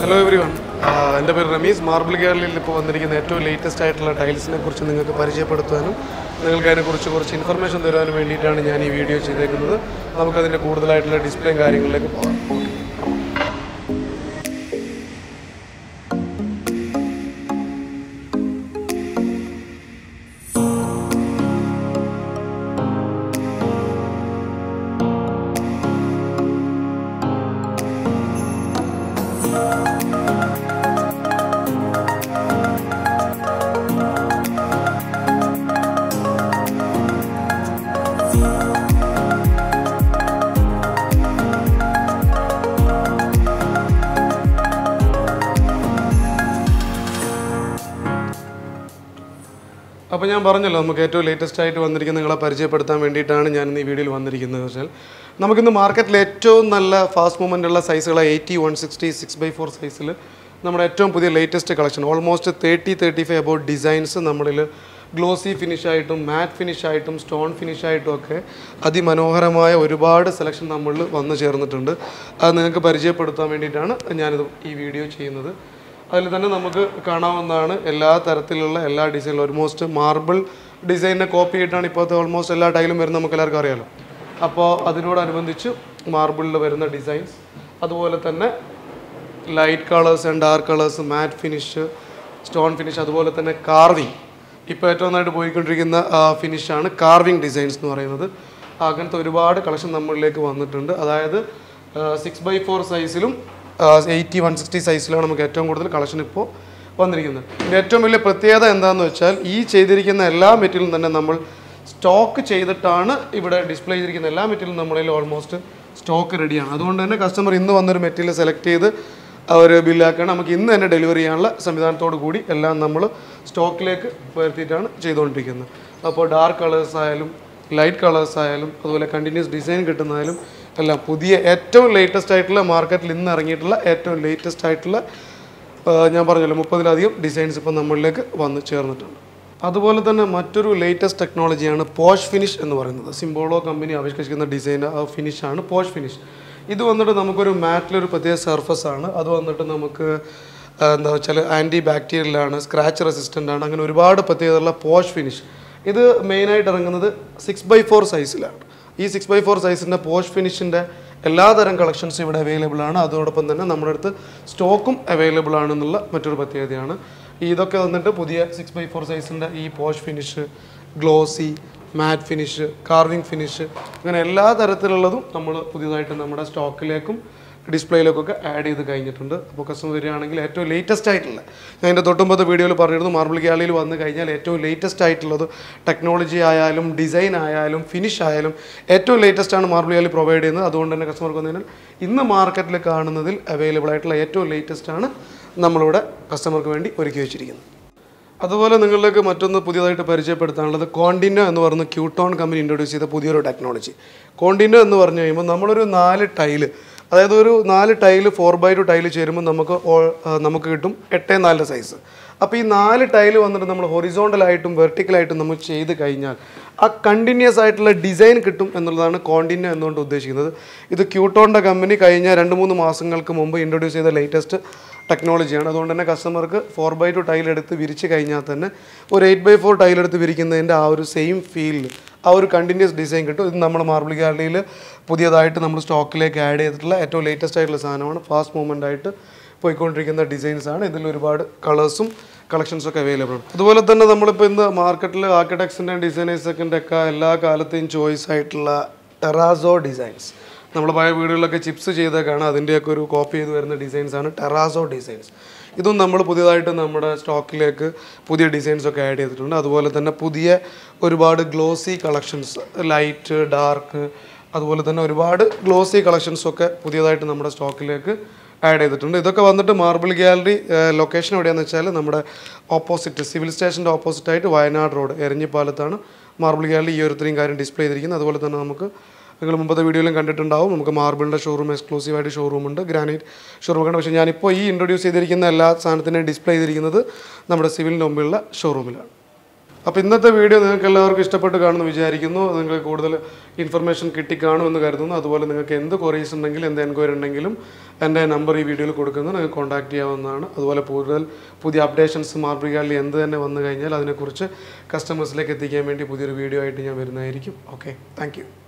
hello every one എൻ്റെ പേര് Ramees marble ഗാലറിയിൽ ഇപ്പോൾ വന്നിരിക്കുന്ന ഏറ്റവും ലേറ്റസ്റ്റ് ആയിട്ടുള്ള ടൈൽസിനെ കുറിച്ച് നിങ്ങൾക്ക് പരിചയപ്പെടുത്താനും നിങ്ങൾക്ക് അതിനെക്കുറിച്ച് കുറച്ച് ഇൻഫർമേഷൻ തരാനും വേണ്ടിയിട്ടാണ് ഞാൻ ഈ വീഡിയോ ചെയ്തേക്കുന്നത് നമുക്കതിൻ്റെ കൂടുതലായിട്ടുള്ള ഡിസ്പ്ലേയും കാര്യങ്ങളിലേക്ക് പോകാം അപ്പോൾ ഞാൻ പറഞ്ഞല്ലോ നമുക്ക് ഏറ്റവും ലേറ്റസ്റ്റ് ആയിട്ട് വന്നിരിക്കുന്ന നിങ്ങളെ പരിചയപ്പെടുത്താൻ വേണ്ടിയിട്ടാണ് ഞാൻ ഇന്ന് ഈ വീഡിയോയിൽ വന്നിരിക്കുന്നത് വെച്ചാൽ നമുക്കിന്ന് മാർക്കറ്റിൽ ഏറ്റവും നല്ല ഫാസ്റ്റ് മൂവ്മെൻ്റ് ഉള്ള സൈസുകൾ eighty one sixty six by four സൈസിൽ നമ്മുടെ ഏറ്റവും പുതിയ latest collection almost thirty thirty five about designs നമ്മളിൽ ഗ്ലോസി ഫിനിഷ് ആയിട്ടും മാറ്റ് ഫിനിഷ് ആയിട്ടും സ്റ്റോൺ ഫിനിഷ് ആയിട്ടും ഒക്കെ അതിമനോഹരമായ ഒരുപാട് സെലക്ഷൻ നമ്മളിൽ വന്നു ചേർന്നിട്ടുണ്ട് അത് നിങ്ങൾക്ക് പരിചയപ്പെടുത്താൻ വേണ്ടിയിട്ടാണ് ഞാനിത് ഈ വീഡിയോ ചെയ്യുന്നത് അതിൽ തന്നെ നമുക്ക് കാണാവുന്നതാണ് എല്ലാ തരത്തിലുള്ള എല്ലാ ഡിസൈനും ഓൾമോസ്റ്റ് മാർബിൾ ഡിസൈനിനെ കോപ്പി ചെയ്തിട്ടാണ് ഇപ്പോഴത്തെ ഓൾമോസ്റ്റ് എല്ലാ ടൈലും വരുന്നത് നമുക്ക് എല്ലാവർക്കും അറിയാലോ അപ്പോൾ അതിനോടനുബന്ധിച്ച് മാർബിളിൽ വരുന്ന ഡിസൈൻസ് അതുപോലെ തന്നെ light colours and dark colours matt finish stone finish അതുപോലെ തന്നെ കാർവിങ് ഇപ്പോൾ ഏറ്റവും നന്നായിട്ട് പോയിക്കൊണ്ടിരിക്കുന്ന ഫിനിഷാണ് കാർവിങ് ഡിസൈൻസ് എന്ന് പറയുന്നത് അങ്ങനത്തെ ഒരുപാട് കളക്ഷൻ നമ്മളിലേക്ക് വന്നിട്ടുണ്ട് അതായത് സിക്സ് ബൈ ഫോർ സൈസിലും എയ്റ്റി വൺ സിക്സ്റ്റി സൈസിലാണ് നമുക്ക് ഏറ്റവും കൂടുതൽ കളക്ഷൻ ഇപ്പോൾ വന്നിരിക്കുന്നത് ഇതിൻ്റെ ഏറ്റവും വലിയ പ്രത്യേകത എന്താണെന്ന് വെച്ചാൽ ഈ ചെയ്തിരിക്കുന്ന എല്ലാ മെറ്റീരിയലും തന്നെ നമ്മൾ സ്റ്റോക്ക് ചെയ്തിട്ടാണ് ഇവിടെ ഡിസ്പ്ലേ ചെയ്തിരിക്കുന്ന എല്ലാ മെറ്റീരിയലും നമ്മളിൽ ഓൾമോസ്റ്റ് സ്റ്റോക്ക് റെഡിയാണ് അതുകൊണ്ട് തന്നെ കസ്റ്റമർ ഇന്ന് വന്നൊരു മെറ്റീരിയൽ സെലക്ട് ചെയ്ത് അവർ ബില്ലാക്കുകയാണ് നമുക്ക് ഇന്ന് തന്നെ ഡെലിവറി ചെയ്യാനുള്ള സംവിധാനത്തോടു കൂടി എല്ലാം നമ്മൾ സ്റ്റോക്കിലേക്ക് വരുത്തിയിട്ടാണ് ചെയ്തുകൊണ്ടിരിക്കുന്നത് അപ്പോൾ ഡാർക്ക് കളേഴ്സ് ആയാലും ലൈറ്റ് കളേഴ്സ് ആയാലും അതുപോലെ കണ്ടിന്യൂസ് ഡിസൈൻ കിട്ടുന്നതായാലും എല്ലാം പുതിയ ഏറ്റവും ലേറ്റസ്റ്റ് ആയിട്ടുള്ള മാർക്കറ്റിൽ ഇന്ന് ഇറങ്ങിയിട്ടുള്ള ഏറ്റവും ലേറ്റസ്റ്റ് ആയിട്ടുള്ള ആ, ഞാൻ പറഞ്ഞല്ലോ മുപ്പതിലധികം ഡിസൈൻസ് ഇപ്പോൾ നമ്മളിലേക്ക് വന്ന് ചേർന്നിട്ടുണ്ട് അതുപോലെ തന്നെ മറ്റൊരു ലേറ്റസ്റ്റ് ടെക്നോളജിയാണ് പോഷ് ഫിനിഷ് എന്ന് പറയുന്നത് സിംബോളോ കമ്പനി ആവിഷ്കരിക്കുന്ന ഡിസൈൻ ഫിനിഷാണ് പോഷ് ഫിനിഷ് ഇത് വന്നിട്ട് നമുക്കൊരു മാറ്റിലൊരു പ്രത്യേക സർഫസ് ആണ് അത് വന്നിട്ട് നമുക്ക് ആ, എന്താ വെച്ചാൽ ആൻറ്റി ബാക്ടീരിയലാണ് സ്ക്രാച്ച് റെസിസ്റ്റൻ്റ് ആണ് അങ്ങനെ ഒരുപാട് പ്രത്യേകതയുള്ള പോഷ് ഫിനിഷ് ഇത് മെയിനായിട്ട് ഇറങ്ങുന്നത് സിക്സ് ബൈ ഫോർ സൈസിലാണ് ഈ സിക്സ് ബൈ ഫോർ സൈസിൻ്റെ പോഷ് ഫിനിഷിൻ്റെ എല്ലാതരം കളക്ഷൻസും ഇവിടെ അവൈലബിൾ ആണ് അതോടൊപ്പം തന്നെ നമ്മുടെ അടുത്ത് സ്റ്റോക്കും അവൈലബിൾ ആണെന്നുള്ള മറ്റൊരു പ്രത്യേകതയാണ് ഇതൊക്കെ വന്നിട്ട് പുതിയ സിക്സ് ബൈ ഫോർ സൈസിൻ്റെ ഈ posh finish glossy matt finish carving finish അങ്ങനെ എല്ലാ തരത്തിലുള്ളതും നമ്മൾ പുതിയതായിട്ട് നമ്മുടെ സ്റ്റോക്കിലേക്കും ഡിസ്പ്ലേയിലേക്കൊക്കെ ആഡ് ചെയ്ത് കഴിഞ്ഞിട്ടുണ്ട് അപ്പോൾ കസ്റ്റമർ വരികയാണെങ്കിൽ ഏറ്റവും ലേറ്റസ്റ്റ് ആയിട്ടുള്ള ഞാൻ എൻ്റെ തൊട്ടുമ്പത്തെ വീഡിയോയിൽ പറഞ്ഞിരുന്നു മാർബിൾ ഗ്യാലറിയിൽ വന്നു കഴിഞ്ഞാൽ ഏറ്റവും ലേറ്റസ്റ്റ് ആയിട്ടുള്ളത് ടെക്നോളജി ആയാലും ഡിസൈൻ ആയാലും ഫിനിഷ് ആയാലും ഏറ്റവും ലേറ്റസ്റ്റ് ആണ് മാർബിൾ ഗ്യാലറി പ്രൊവൈഡ് ചെയ്യുന്നത് അതുകൊണ്ട് തന്നെ കസ്റ്റമർക്ക് വന്നു കഴിഞ്ഞാൽ ഇന്ന് മാർക്കറ്റിൽ കാണുന്നതിൽ അവൈലബിൾ ആയിട്ടുള്ള ഏറ്റവും ലേറ്റസ്റ്റ് ആണ് നമ്മളിവിടെ കസ്റ്റമർക്ക് വേണ്ടി ഒരുക്കി വെച്ചിരിക്കുന്നത് അതുപോലെ നിങ്ങളിലേക്ക് മറ്റൊന്ന് പുതിയതായിട്ട് പരിചയപ്പെടുത്താനുള്ളത് കോണ്ടിനോ എന്ന് പറയുന്ന ക്യൂട്ടോൺ കമ്പനി ഇൻട്രൊഡ്യൂസ് ചെയ്ത പുതിയൊരു ടെക്നോളജി കോണ്ടിനോ എന്ന് പറഞ്ഞു കഴിയുമ്പോൾ നമ്മളൊരു നാല് ടൈല് അതായത് ഒരു നാല് tile four by two tile ചേരുമ്പോൾ നമുക്ക് ഓ- ആ, നമുക്ക് കിട്ടും എട്ടേ നാലിൻ്റെ സൈസ് അപ്പോൾ ഈ നാല് ടൈല് വന്നിട്ട് നമ്മൾ ഹൊറിസോണ്ടലായിട്ടും വെർട്ടിക്കലായിട്ടും നമ്മൾ ചെയ്ത് കഴിഞ്ഞാൽ ആ കണ്ടിന്യൂസ് ആയിട്ടുള്ള ഡിസൈൻ കിട്ടും എന്നുള്ളതാണ് കോണ്ടിന്യൂ എന്നുകൊണ്ട് ഉദ്ദേശിക്കുന്നത് ഇത് ക്യൂട്ടോണിൻ്റെ കമ്പനി കഴിഞ്ഞ രണ്ട് മൂന്ന് മാസങ്ങൾക്ക് മുമ്പ് ഇൻട്രൊഡ്യൂസ് ചെയ്ത ലേറ്റസ്റ്റ് ടെക്നോളജിയാണ് അതുകൊണ്ട് തന്നെ കസ്റ്റമർക്ക് ഫോർ ബൈ ടു ടൈൽ എടുത്ത് വിരിച്ച് കഴിഞ്ഞാൽ തന്നെ ഒരു എയ്റ്റ് ബൈ ഫോർ ടൈൽ എടുത്ത് വിരിക്കുന്നതിൻ്റെ ആ ഒരു സെയിം ഫീൽ ആ ഒരു കണ്ടിന്യൂസ് ഡിസൈൻ കിട്ടും ഇത് നമ്മൾ മാർബിൾ ഗാലറിയിൽ പുതിയതായിട്ട് നമ്മൾ സ്റ്റോക്കിലേക്ക് ആഡ് ചെയ്തിട്ടുള്ള ഏറ്റവും ലേറ്റസ്റ്റ് ആയിട്ടുള്ള സാധനമാണ് ഫാസ്റ്റ് മൂവ്മെൻ്റ് ആയിട്ട് പോയിക്കൊണ്ടിരിക്കുന്ന ഡിസൈൻസ് ആണ് ഇതിൽ ഒരുപാട് കളേഴ്സും കളക്ഷൻസും ഒക്കെ അവൈലബിൾ ആണ് അതുപോലെ തന്നെ നമ്മളിപ്പോൾ ഇന്ന് മാർക്കറ്റിൽ ആർക്കിടെക്ട്സിൻ്റെ ഡിസൈനേഴ്സൊക്കെ ഒക്കെ എല്ലാ കാലത്തെയും ചോയ്സ് ആയിട്ടുള്ള ടെറാസോ ഡിസൈൻസ് നമ്മൾ പഴയ വീടുകളിലൊക്കെ ചിപ്സ് ചെയ്തേക്കാണ് അതിൻ്റെയൊക്കെ ഒരു കോപ്പി ചെയ്ത് വരുന്ന ഡിസൈൻസ് ആണ് ടെറാസോ ഡിസൈൻസ് ഇതും നമ്മൾ പുതിയതായിട്ട് നമ്മുടെ സ്റ്റോക്കിലേക്ക് പുതിയ ഡിസൈൻസ് ഒക്കെ ആഡ് ചെയ്തിട്ടുണ്ട് അതുപോലെ തന്നെ പുതിയ ഒരുപാട് ഗ്ലോസി കളക്ഷൻസ് ലൈറ്റ് ഡാർക്ക് അതുപോലെ തന്നെ ഒരുപാട് ഗ്ലോസി കളക്ഷൻസ് ഒക്കെ പുതിയതായിട്ട് നമ്മുടെ സ്റ്റോക്കിലേക്ക് ആഡ് ചെയ്തിട്ടുണ്ട് ഇതൊക്കെ വന്നിട്ട് മാർബിൾ ഗാലറി ലൊക്കേഷൻ എവിടെയാണെന്ന് വെച്ചാൽ നമ്മുടെ ഓപ്പോസിറ്റ് സിവിൽ സ്റ്റേഷൻ്റെ ഓപ്പോസിറ്റ് ആയിട്ട് വയനാട് റോഡ് എരഞ്ഞിപ്പാലത്താണ് മാർബിൾ ഗാലറി ഈ ഒരു ഇത്രയും കാര്യം ഡിസ്പ്ലേ ചെയ്തിരിക്കുന്നത് അതുപോലെ തന്നെ നമുക്ക് നിങ്ങൾ മുമ്പത്തെ വീഡിയോയിലും കണ്ടിട്ടുണ്ടാവും നമുക്ക് മാർബിളിൻ്റെ ഷോറൂം എക്സ്ക്ലൂസീവായിട്ട് ഷോറൂം ഉണ്ട് ഗ്രാനൈറ്റ് ഷോറൂം ഒക്കെ ഉണ്ട് പക്ഷേ ഞാനിപ്പോൾ ഈ ഇൻട്രൊഡ്യൂസ് ചെയ്തിരിക്കുന്ന എല്ലാ സാധനത്തിനെയും ഡിസ്പ്ലേ ചെയ്തിരിക്കുന്നത് നമ്മുടെ സിവിലിൻ്റെ മുമ്പിലുള്ള ഷോറൂമിലാണ് അപ്പോൾ ഇന്നത്തെ വീഡിയോ നിങ്ങൾക്ക് എല്ലാവർക്കും ഇഷ്ടപ്പെട്ട് കാണുമെന്ന് വിചാരിക്കുന്നു നിങ്ങൾക്ക് കൂടുതൽ ഇൻഫർമേഷൻ കിട്ടിക്കാണുമെന്ന് കരുതുന്നു അതുപോലെ നിങ്ങൾക്ക് എന്ത് ക്വറീസ് ഉണ്ടെങ്കിലും എന്ത് എൻക്വയറി ഉണ്ടെങ്കിലും എൻ്റെ നമ്പർ ഈ വീഡിയോയിൽ കൊടുക്കുന്നു നിങ്ങൾക്ക് കോൺടാക്ട് ചെയ്യാവുന്നതാണ് അതുപോലെ കൂടുതൽ പുതിയ അപ്ഡേഷൻസ് മാർബ്രിഗാലിൽ എന്ത് തന്നെ വന്നു കഴിഞ്ഞാൽ അതിനെക്കുറിച്ച് കസ്റ്റമേഴ്സിലേക്ക് എത്തിക്കാൻ വേണ്ടി പുതിയൊരു വീഡിയോ ആയിട്ട് ഞാൻ വരുന്നതായിരിക്കും ഓക്കെ താങ്ക്